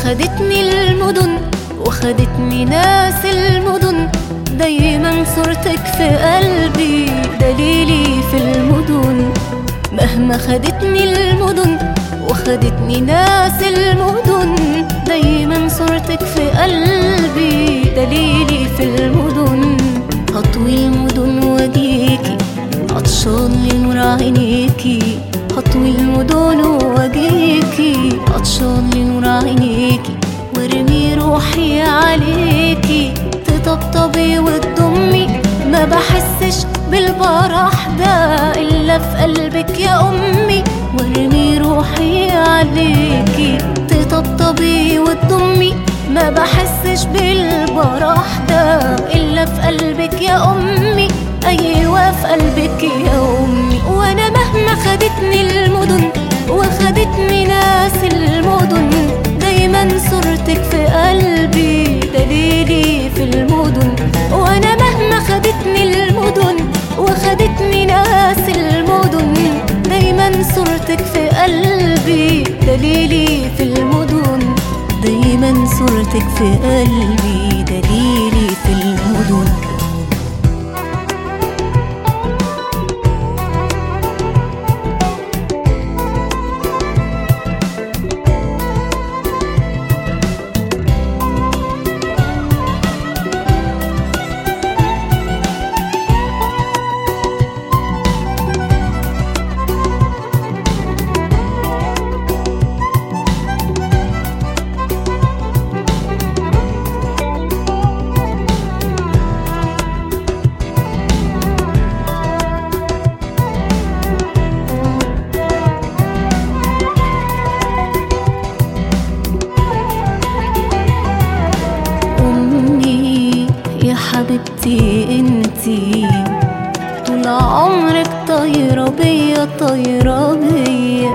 خدتني المدن وخدتني ناس المدن دايما صورتك في قلبي دليلي في المدن مهما خدتني المدن وخدتني ناس المدن دايما صورتك في قلبي دليلي في المدن هطوي المدن واجيكي عطشان لنور عينيكي هطوي المدن واجيكي عطشان لنور عينيكي وارمي روحي عليكي تطبطبي وتضمي ما بحسش بالفرح ده الا في قلبك يا امي وارمي روحي عليكي تطبطبي وتضمي ما بحسش بالفرح ده الا في قلبك يا امي ايوه في قلبك يا امي وانا مهما خدتني المدن وخدتني ناس المدن دايما صورتك في قلبي دليلي في المدن وانا مهما خدتني المدن وخدتني ناس المدن دايما صورتك في قلبي دليلي في المدن دايما صورتك في قلبي دليلي في المدن أمي يا حبيبتي انتي طول عمرك طايرة بيا طايرة بيا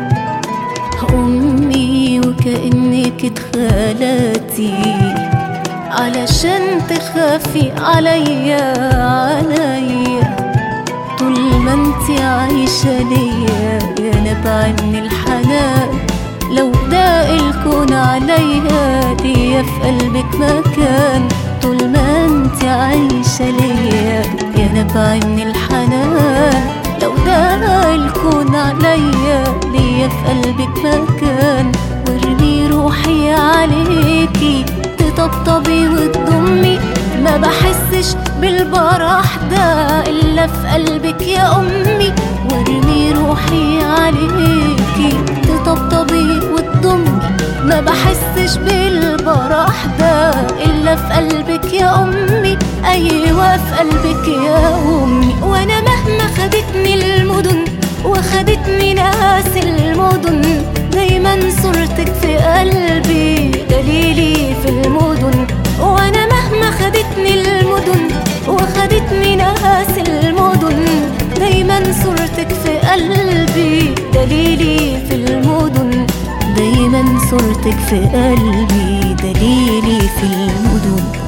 أمي وكأنك اتخلقتي علشان تخافي عليا عليا طول ما انتي عايشة ليا يا نبع من الحنان لو داق الكون عليا ليا في قلبك مكان طول ما انتي عايشة ليا يا نبع من الحنان لو داق الكون عليا ليا في قلبك مكان وارمي روحي عليكي تطبطبي وتضمي ما بحسش بالفرح ده الا في قلبك يا امي وارمي روحي عليكي تطبطبي وتضمي ما بحسش بالفرح ده الا في قلبك يا امي ايوه في قلبك يا امي وانا مهما خدتني المدن وخدتني ناس المدن دايما صورتك في قلبي دليلي في المدن وانا مهما خدتني المدن وخدتني ناس المدن دايما صورتك في قلبي دليلي في المدن دايما صورتك في قلبي دليلي في المدن